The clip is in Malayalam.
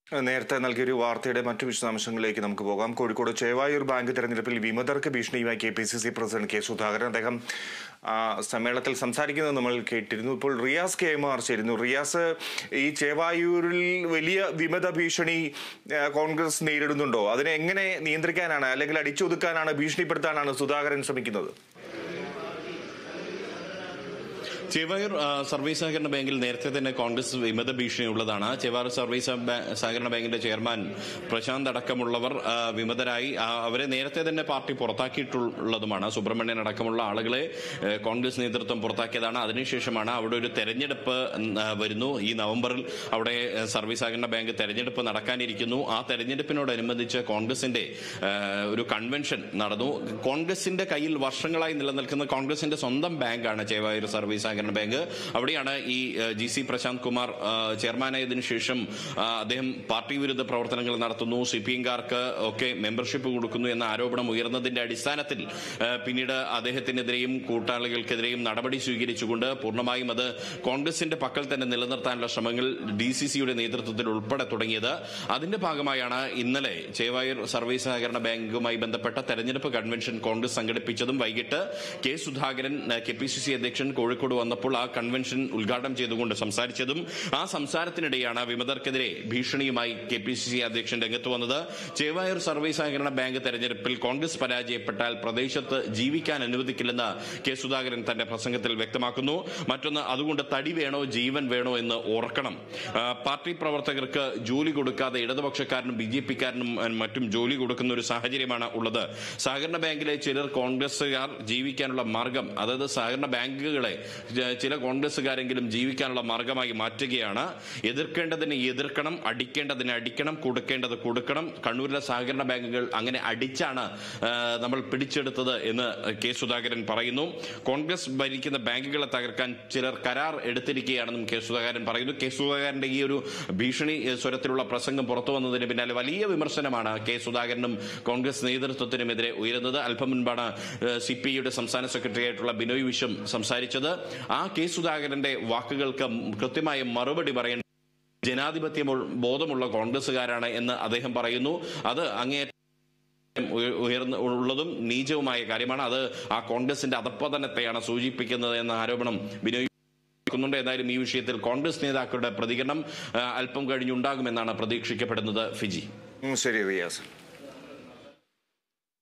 നേരത്തെ നൽകിയൊരു വാർത്തയുടെ മറ്റു വിശദാംശങ്ങളിലേക്ക് നമുക്ക് പോകാം കോഴിക്കോട് ചേവായൂർ ബാങ്ക് തെരഞ്ഞെടുപ്പിൽ വിമതർക്ക് ഭീഷണിയുമായി K P C C president K Sudhakaran അദ്ദേഹം ആ, സമ്മേളനത്തിൽ സംസാരിക്കുന്നത് നമ്മൾ കേട്ടിരുന്നു ഇപ്പോൾ റിയാസ് കെ എം ആർ ചേരുന്നു റിയാസ് ഈ ചേവായൂരിൽ വലിയ വിമത ഭീഷണി ആ, കോൺഗ്രസ് നേരിടുന്നുണ്ടോ അതിനെ എങ്ങനെ നിയന്ത്രിക്കാനാണ് അല്ലെങ്കിൽ അടിച്ചൊതുക്കാനാണ് ഭീഷണിപ്പെടുത്താനാണ് സുധാകരൻ ശ്രമിക്കുന്നത് ചെവായൂർ ആ, സർവീസ് സഹകരണ ബാങ്കിൽ നേരത്തെ തന്നെ കോൺഗ്രസ് വിമത ഭീഷണി ഉള്ളതാണ് ചെവായൂർ സർവീസ് ബാ- സഹകരണ ബാങ്കിന്റെ ചെയർമാൻ പ്രശാന്ത് അടക്കമുള്ളവർ ആ, വിമതരായി ആ, അവരെ നേരത്തെ തന്നെ പാർട്ടി പുറത്താക്കിയിട്ടുള്ളതുമാണ് സുബ്രഹ്മണ്യൻ അടക്കമുള്ള ആളുകളെ ഏ, കോൺഗ്രസ് നേതൃത്വം പുറത്താക്കിയതാണ് അതിനുശേഷമാണ് അവിടെ ഒരു തെരഞ്ഞെടുപ്പ് ഉം, ആ, വരുന്നു ഈ നവംബറിൽ അവിടെ ഏ, സർവീസ് സഹകരണ ബാങ്ക് തെരഞ്ഞെടുപ്പ് നടക്കാനിരിക്കുന്നു ആ തെരഞ്ഞെടുപ്പിനോടനുബന്ധിച്ച് കോൺഗ്രസിന്റെ ആ, ഒരു കൺവെൻഷൻ നടന്നു കോൺഗ്രസിന്റെ കയ്യിൽ വർഷങ്ങളായി നിലനിൽക്കുന്ന കോൺഗ്രസിന്റെ സ്വന്തം ബാങ്കാണ് ചേവായൂർ സർവീസ് സഹകരണ ബാങ്ക് അവിടെയാണ് ഈ ജി സി പ്രശാന്ത് കുമാർ ആ, ചെയർമാനായതിനു ശേഷം ആ, അദ്ദേഹം പാർട്ടി വിരുദ്ധ പ്രവർത്തനങ്ങൾ നടത്തുന്നു സി പി എംകാർക്ക് ഒക്കെ മെമ്പർഷിപ്പ് കൊടുക്കുന്നു എന്ന ആരോപണം ഉയർന്നതിന്റെ അടിസ്ഥാനത്തിൽ ആ, പിന്നീട് അദ്ദേഹത്തിനെതിരെയും കൂട്ടാളികൾക്കെതിരെയും നടപടി സ്വീകരിച്ചുകൊണ്ട് പൂർണ്ണമായും അത് കോൺഗ്രസിന്റെ പക്കൽ തന്നെ നിലനിർത്താനുള്ള ശ്രമങ്ങൾ ഡി സി സിയുടെ നേതൃത്വത്തിൽ ഉൾപ്പെടെ തുടങ്ങിയത് അതിന്റെ ഭാഗമായാണ് ഇന്നലെ ചേവായൂർ സർവീസ് സഹകരണ ബാങ്കുമായി ബന്ധപ്പെട്ട തെരഞ്ഞെടുപ്പ് കൺവെൻഷൻ കോൺഗ്രസ് സംഘടിപ്പിച്ചതും വൈകിട്ട് K Sudhakaran K P C C അധ്യക്ഷൻ കോഴിക്കോട് വന്നപ്പോൾ ആ കൺവെൻഷൻ ഉദ്ഘാടനം ചെയ്തുകൊണ്ട് സംസാരിച്ചതും ആ സംസാരത്തിനിടെയാണ് വിമതർക്കെതിരെ ഭീഷണിയുമായി കെ പി സി സി അധ്യക്ഷൻ രംഗത്ത് വന്നത് ചേവായൂർ സർവീസ് സഹകരണ ബാങ്ക് തെരഞ്ഞെടുപ്പിൽ കോൺഗ്രസ് പരാജയപ്പെട്ടാൽ പ്രദേശത്ത് ജീവിക്കാൻ അനുവദിക്കില്ലെന്ന് കെ സുധാകരൻ തന്റെ പ്രസംഗത്തിൽ വ്യക്തമാക്കുന്നു മറ്റൊന്ന് അതുകൊണ്ട് തടി വേണോ ജീവൻ വേണോ എന്ന് ഓർക്കണം ആ, പാർട്ടി പ്രവർത്തകർക്ക് ജോലി കൊടുക്കാതെ ഇടതുപക്ഷക്കാരനും ബി ജെ പിക്കാരനും മറ്റും ജോലി കൊടുക്കുന്ന ഒരു സാഹചര്യമാണ് ഉള്ളത് സഹകരണ ബാങ്കിലെ ചിലർ കോൺഗ്രസുകാർ ജീവിക്കാനുള്ള മാർഗം അതായത് സഹകരണ ബാങ്കുകളെ ച- ചില കോൺഗ്രസുകാരെങ്കിലും ജീവിക്കാനുള്ള മാർഗമായി മാറ്റുകയാണ് എതിർക്കേണ്ടതിനെ എതിർക്കണം അടിക്കേണ്ടതിനെ അടിക്കണം കൊടുക്കേണ്ടത് കൊടുക്കണം കണ്ണൂരിലെ സഹകരണ ബാങ്കുകൾ അങ്ങനെ അടിച്ചാണ് ആ, നമ്മൾ പിടിച്ചെടുത്തത് എന്ന് കെ സുധാകരൻ പറയുന്നു കോൺഗ്രസ് ഭരിക്കുന്ന ബാങ്കുകളെ തകർക്കാൻ ചിലർ കരാർ എടുത്തിരിക്കുകയാണെന്നും കെ സുധാകരൻ പറയുന്നു കെ സുധാകരന്റെ ഈ ഒരു ഭീഷണി ഏ, സ്വരത്തിലുള്ള പ്രസംഗം പുറത്തു വന്നതിന് പിന്നാലെ വലിയ വിമർശനമാണ് കെ സുധാകരനും കോൺഗ്രസ് നേതൃത്വത്തിനുമെതിരെ ഉയരുന്നത് അല്പം മുൻപാണ് സി പി ഐയുടെ സംസ്ഥാന സെക്രട്ടറി ആയിട്ടുള്ള ബിനോയ് വിശ്വം സംസാരിച്ചത് ആ കെ സുധാകരന്റെ വാക്കുകൾക്ക് കൃത്യമായ മറുപടി പറയേണ്ട ജനാധിപത്യ ബോധമുള്ള കോൺഗ്രസുകാരാണ് എന്ന് അദ്ദേഹം പറയുന്നു അത് അങ്ങേ ഉയ- ഉയർന്ന ഉള്ളതും നീചവുമായ കാര്യമാണ് അത് ആ കോൺഗ്രസിന്റെ അധപ്പതനത്തെയാണ് സൂചിപ്പിക്കുന്നത് എന്ന ആരോപണം ബിനോയ് ുന്നുണ്ട് ഏതായാലും ഈ വിഷയത്തിൽ കോൺഗ്രസ് നേതാക്കളുടെ പ്രതികരണം ആ, അല്പം കഴിഞ്ഞുണ്ടാകുമെന്നാണ് പ്രതീക്ഷിക്കപ്പെടുന്നത് ഫിജി ഉം, ശരി റിയാസ്